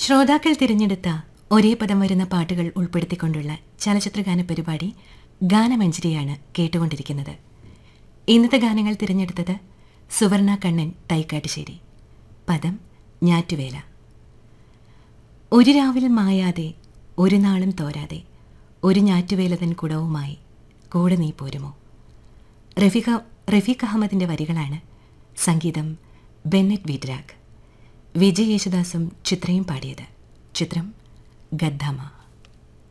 ശ്രോതാക്കൾ തിരഞ്ഞെടുത്ത ഒരേ പദം വരുന്ന പാട്ടുകൾ ഉൾപ്പെടുത്തിക്കൊണ്ടുള്ള ചലച്ചിത്രഗാന പരിപാടി ഗാനമഞ്ജരിയാണ് കേട്ടുകൊണ്ടിരിക്കുന്നത് ഇന്നത്തെ ഗാനങ്ങൾ തിരഞ്ഞെടുത്തത് സുവർണ കണ്ണൻ തൈക്കാട്ടുശ്ശേരി പദം ഞാറ്റുവേല ഒരു രാവിൽ മായാതെ ഒരു നാളും തോരാതെ ഒരു ഞാറ്റുവേലതൻ കുടവുമായി കൂടെ നീ പോരുമോ റഫീഖ റഫീഖ് അഹമ്മദിൻ്റെ വരികളാണ് സംഗീതം ബെന്നറ്റ് വീഡ്രാഗ് വിജയ് യേശുദാസും ചിത്രയും പാടിയത് ചിത്രം ഗദ്ദാമ